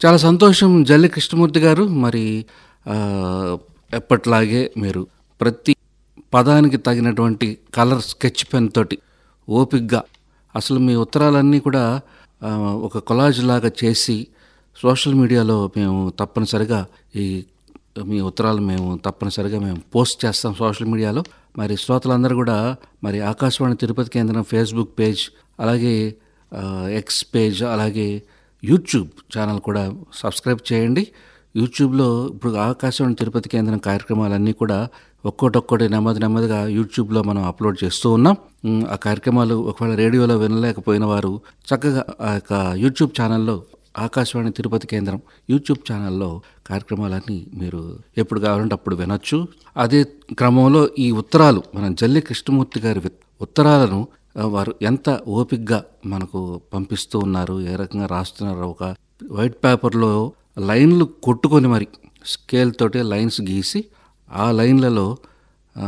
చాలా సంతోషం జల్లి కృష్ణమూర్తి గారు మరి ఆ, ఎప్పట్లాగే మీరు ప్రతి పదానికి తగినటువంటి కలర్ స్కెచ్ పెన్ తోటి ఓపిగ్గా అసలు మీ ఉత్తరాలన్నీ కూడా ఆ, ఒక కొలాజ్ లాగా చేసి సోషల్ మీడియాలో మేము తప్పనిసరిగా ఈ మీ ఉత్తరాలు మేము తప్పనిసరిగా మేము పోస్ట్ చేస్తాం సోషల్ మీడియాలో మరి శ్రోతలందరూ కూడా మరి ఆకాశవాణి తిరుపతి కేంద్రం ఫేస్బుక్ పేజ్ అలాగే ఆ, ఎక్స్ పేజ్ అలాగే యూట్యూబ్ ఛానల్ కూడా సబ్స్క్రైబ్ చేయండి యూట్యూబ్లో ఇప్పుడు ఆకాశవాణి తిరుపతి కేంద్రం కార్యక్రమాలన్నీ కూడా ఒక్కోటొక్కటి నెమ్మది నెమ్మదిగా యూట్యూబ్లో మనం అప్లోడ్ చేస్తూ ఉన్నాం ఉమ్, ఆ కార్యక్రమాలు ఒకవేళ రేడియోలో వినలేకపోయిన వారు చక్కగా ఆ యొక్క యూట్యూబ్ ఛానల్లో ఆకాశవాణి తిరుపతి కేంద్రం యూట్యూబ్ ఛానల్లో కార్యక్రమాలన్నీ మీరు ఎప్పుడు కావాలంటే అప్పుడు వినొచ్చు అదే క్రమంలో ఈ ఉత్తరాలు మన జల్లి కృష్ణమూర్తి గారి వి- ఉత్తరాలను ఆ, వారు ఎంత ఓపిగ్గా మనకు పంపిస్తూ ఉన్నారు ఏ రకంగా రాస్తున్నారు ఒక వైట్ పేపర్లో లైన్లు కొట్టుకొని మరి స్కేల్ తోటి లైన్స్ గీసి ఆ లైన్లలో ఆ,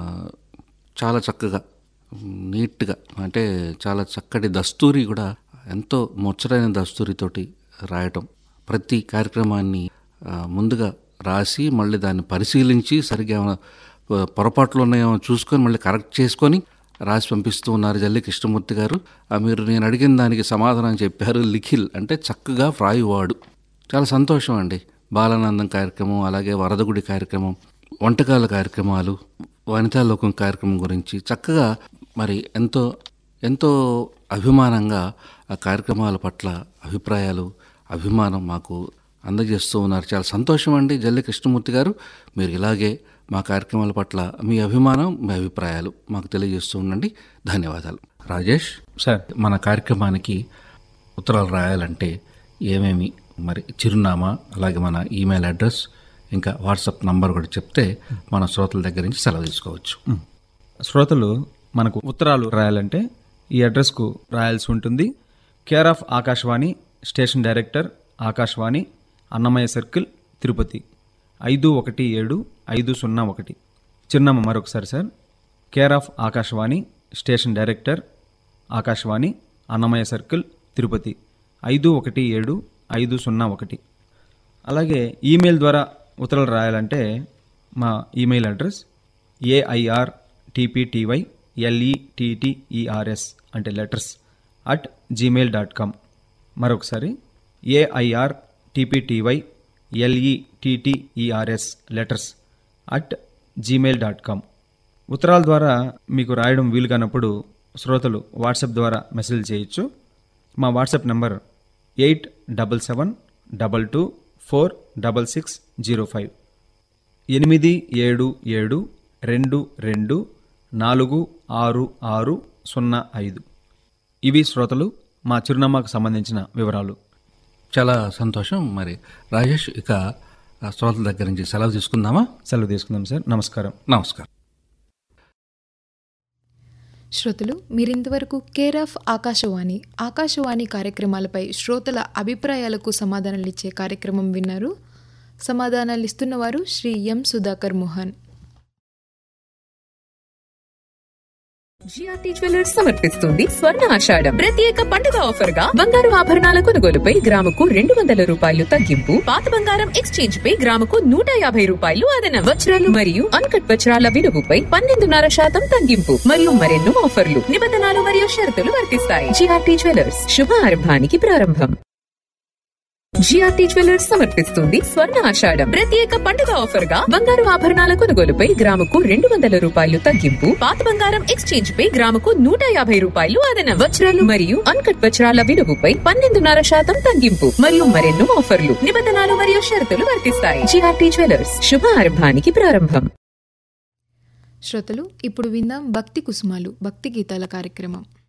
చాలా చక్కగా నీట్గా అంటే చాలా చక్కటి దస్తూరి కూడా ఎంతో ముచ్చటైన దస్తూరితోటి రాయటం ప్రతి కార్యక్రమాన్ని ఆ, ముందుగా రాసి మళ్ళీ దాన్ని పరిశీలించి సరిగ్గా ఏమైనా పొ- పొరపాట్లు ఉన్నాయేమో చూసుకొని మళ్ళీ కరెక్ట్ చేసుకొని రాసి పంపిస్తూ ఉన్నారు జల్లి కృష్ణమూర్తి గారు ఆ, మీరు నేను అడిగిన దానికి సమాధానం చెప్పారు లిఖిల్ అంటే చక్కగా వ్రాయువాడు చాలా సంతోషం అండి బాలానందం కార్యక్రమం అలాగే వరదగుడి కార్యక్రమం వంటకాల కార్యక్రమాలు వనితాలోకం కార్యక్రమం గురించి చక్కగా మరి ఎంతో ఎంతో అభిమానంగా ఆ కార్యక్రమాల పట్ల అభిప్రాయాలు అభిమానం మాకు అందజేస్తూ ఉన్నారు చాలా సంతోషం అండి జల్లి కృష్ణమూర్తి గారు మీరు ఇలాగే మా కార్యక్రమాల పట్ల మీ అభిమానం మీ అభిప్రాయాలు మాకు తెలియజేస్తూ ఉండండి ధన్యవాదాలు రాజేష్ సార్ మన కార్యక్రమానికి ఉత్తరాలు రాయాలంటే ఏమేమి మరి చిరునామా అలాగే మన ఈమెయిల్ అడ్రస్ ఇంకా వాట్సాప్ నంబర్ కూడా చెప్తే మన శ్రోతల దగ్గర నుంచి సెలవు తీసుకోవచ్చు శ్రోతలు మనకు ఉత్తరాలు రాయాలంటే ఈ అడ్రస్కు రాయాల్సి ఉంటుంది care of Akashvani station director Akashvani Annamayya circle Tirupati ఐదు ఒకటి ఏడు ఐదు సున్నా ఒకటి చిరునామా మరొకసారి sir care of Akashvani station director Akashvani Annamayya circle Tirupati ఐదు ఒకటి ఏడు ఐదు సున్నా ఒకటి అలాగే ఈమెయిల్ ద్వారా ఉత్తరాలు రాయాలంటే మా email address AIR TPTY LETTERS అంటే letters at Gmail dot com మరొకసారి AIR TPTY LETTERS letters at Gmail dot com ఉత్తరాల ద్వారా మీకు రాయడం వీలు కానప్పుడు శ్రోతలు వాట్సాప్ ద్వారా మెసేజ్ చేయొచ్చు మా WhatsApp number eight double seven double two four double six zero five ఎనిమిది ఏడు ఏడు రెండు రెండు నాలుగు ఆరు ఆరు సున్నా ఐదు ఇవి శ్రోతలు మా చిరునామాకు సంబంధించిన వివరాలు చాలా సంతోషం మరి రాజేష్ ఇక ఆ శ్రోతల దగ్గర నుంచి సెలవు తీసుకుందామా సెలవు తీసుకుందాం సార్ నమస్కారం నమస్కారం శ్రోతలు మీరింతవరకు కేర్ ఆఫ్ ఆకాశవాణి ఆకాశవాణి కార్యక్రమాలపై శ్రోతల అభిప్రాయాలకు సమాధానాలు ఇచ్చే కార్యక్రమం విన్నారు సమాధానాలు ఇస్తున్నవారు Shri M Sudhakar Mohan GRT jewellers సమర్పిస్తుంది స్వర్ణ ఆషాఢం ప్రత్యేక పండుగ ఆఫర్ గా బంగారు ఆభరణాల కొనుగోలుపై గ్రాముకు రెండు వందల రూపాయలు తగ్గింపు పాత బంగారం ఎక్స్చేంజ్ పై గ్రాముకు నూట యాభై రూపాయలు అదనం వజ్రాలు మరియు అన్కట్ వజ్రాల విలువపై పన్నెండున్నర శాతం తగ్గింపు మరియు మరెన్నో ఆఫర్లు నిబంధనలు మరియు షరతులు వర్తిస్తాయి జిఆర్టీ జ్యువెలర్స్ శుభ ఆరంభానికి ప్రారంభం జిఆర్టీ జ్యువెలర్స్ సమర్పిస్తుంది స్వర్ణ ఆషాఢం ప్రత్యేక పండుగ ఆఫర్ గా బంగారు ఆభరణాల కొనుగోలుపై గ్రాముకు రెండు వందల రూపాయలు తగ్గింపు పాత బంగారం ఎక్స్చేంజ్ పై గ్రాముకు నూట యాభై రూపాయలు అదనం వజ్రాలు మరియు అన్కట్ వజ్రాల విలువపై పన్నెండున్నర శాతం తగ్గింపు మరియు మరెన్నో ఆఫర్లు నిబంధనలు మరియు షరతులు వర్తిస్తాయి జిఆర్టీ జ్యువెలర్స్ శుభ ఆరంభానికి ప్రారంభం శ్రోతలు ఇప్పుడు విందాం భక్తి కుసుమాలు భక్తి గీతాల కార్యక్రమం